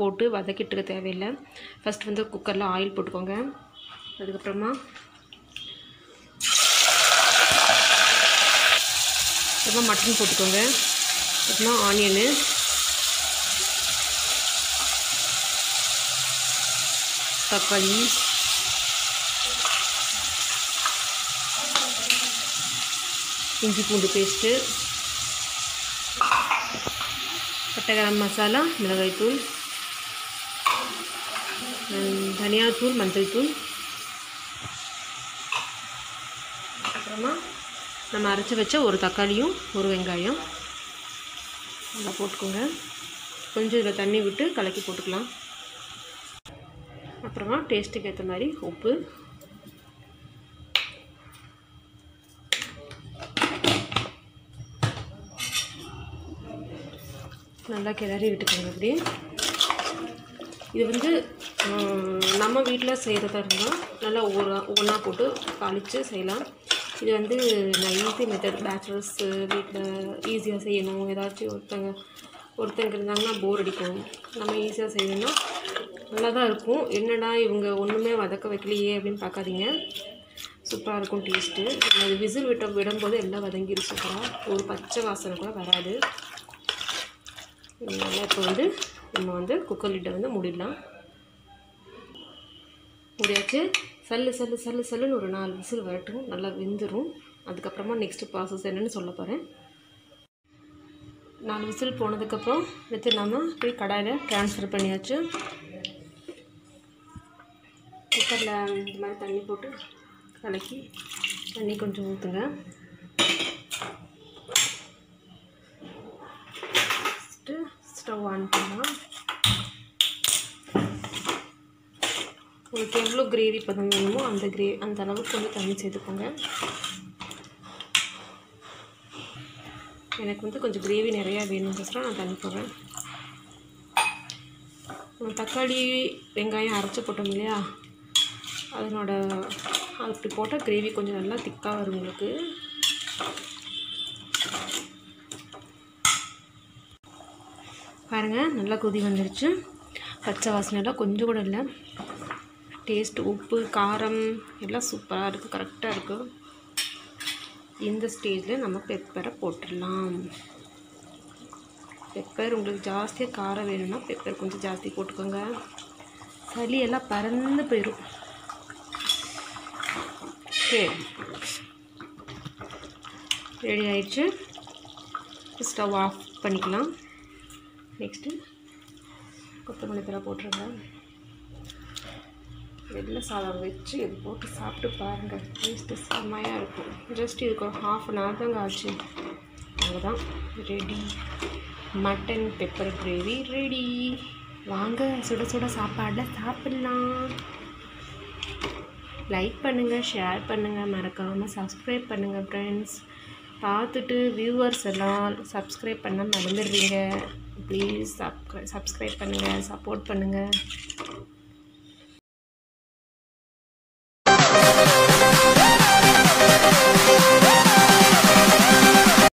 போட்டு வதக்கிட்டுக்க தேவையில்லை ஃபஸ்ட் வந்து குக்கரில் ஆயில் போட்டுக்கோங்க அதுக்கப்புறமா அப்புறமா மட்டன் போட்டுக்கோங்க அப்புறமா ஆனியனு தக்காளி இஞ்சி பூண்டு பேஸ்ட்டு பட்டை கரம் மசாலா மிளகாய்த்தூள் ஹம், தனியாத்தூள் மஞ்சள் தூள் அப்புறமா நம்ம அரைச்சி வச்ச ஒரு தக்காளியும் ஒரு வெங்காயம் நல்லா போட்டுக்கோங்க கொஞ்சம் இதில் தண்ணி விட்டு கலக்கி போட்டுக்கலாம் அப்புறமா டேஸ்ட்டுக்கு ஏற்ற மாதிரி உப்பு நல்லா கிளறி விட்டுக்கோங்க இப்படி இது வந்து ஹம், நம்ம வீட்டில் செய்கிறதா இருந்தால் நல்லா ஒவ்வொரு ஒவ்வொன்றா போட்டு தாளித்து செய்யலாம் இது வந்து நான் ஈஸி மெத்தட் பேச்சுலர்ஸ் வீட்டில் ஈஸியாக செய்யணும் ஏதாச்சும் ஒருத்தங்க ஒருத்தங்க இருந்தாங்கன்னா போர் அடிக்கும் நம்ம ஈஸியாக செய்யணும்னா நல்லா தான் இருக்கும் என்னடா இவங்க ஒன்றுமே வதக்க வைக்கலையே அப்படின்னு பார்க்காதீங்க சூப்பராக இருக்கும் டேஸ்ட்டு அது விசில் விட்ட விடும்போது எல்லாம் வதங்கிடும் சூப்பராக ஒரு பச்சை வாசனை கூட வராது அதனால் இப்போ வந்து நம்ம வந்து குக்கர் லிட்டை வந்து மூடிடலாம் மூடியாச்சு சல்லு சல்லு சல்லு சல்லுன்னு ஒரு நாலு விசில் வரட்டும் நல்லா வெந்துடும் அதுக்கப்புறமா நெக்ஸ்ட்டு ப்ராசஸ் என்னன்னு சொல்ல போகிறேன் நாலு விசில் போனதுக்கப்புறம் எடுத்து நம்ம போய் கடாயில் ட்ரான்ஸ்ஃபர் பண்ணியாச்சு குக்கரில் இந்த மாதிரி தண்ணி போட்டு கலக்கி தண்ணி கொஞ்சம் ஊற்றுங்க ஃபஸ்ட்டு ஸ்டவ் ஆன் பண்ணலாம் உங்களுக்கு எவ்வளோ கிரேவி பதம் வேணுமோ அந்த கிரே அந்த அளவுக்கு கொஞ்சம் தண்ணி சேர்த்துக்கோங்க எனக்கு வந்து கொஞ்சம் கிரேவி நிறையா வேணுங்கிறதுலாம் நான் தண்ணி போடுறேன் நம்ம தக்காளி வெங்காயம் அரைச்சி போட்டோம் இல்லையா அதனோட அது அப்படி போட்டால் கிரேவி கொஞ்சம் நல்லா திக்காக வரும் உங்களுக்கு பாருங்கள் நல்லா கொதி வந்துருச்சு பச்சை வாசனைலாம் கொஞ்சம் கூட இல்லை டேஸ்ட் உப்பு காரம் எல்லாம் சூப்பராக இருக்குது கரெக்டாக இருக்குது இந்த ஸ்டேஜில் நம்ம பெப்பரை போட்டுடலாம் பெப்பர் உங்களுக்கு ஜாஸ்தியாக காரம் வேணும்னா பெப்பர் கொஞ்சம் ஜாஸ்தி போட்டுக்கோங்க சளி எல்லாம் பறந்து போயிடும் ஓகே ரெடி ஆயிடுச்சு ஸ்டவ் ஆஃப் பண்ணிக்கலாம் நெக்ஸ்ட்டு கொத்தமல்லி தலை போட்டுருங்க வெள்ளை சாதம் வச்சு இது போட்டு சாப்பிட்டு பாருங்கள் டேஸ்ட்டு செம்மையாக இருக்கும் ஜஸ்ட் இதுக்கு ஒரு ஹாஃப் அன் ஹவர் தாங்க ஆச்சு அவ்வளோதான் ready mutton pepper gravy ready வாங்க சுட சுட சாப்பாடில் சாப்பிட்லாம் லைக் பண்ணுங்கள் ஷேர் பண்ணுங்கள் மறக்காமல் சப்ஸ்கிரைப் பண்ணுங்கள் ஃப்ரெண்ட்ஸ் பார்த்துட்டு வியூவர்ஸ் எல்லாம் சப்ஸ்கிரைப் பண்ண மறந்துடுறீங்க ப்ளீஸ் சப்ஸ்கிரை சப்ஸ்கிரைப் பண்ணுங்கள் சப்போர்ட் பண்ணுங்கள்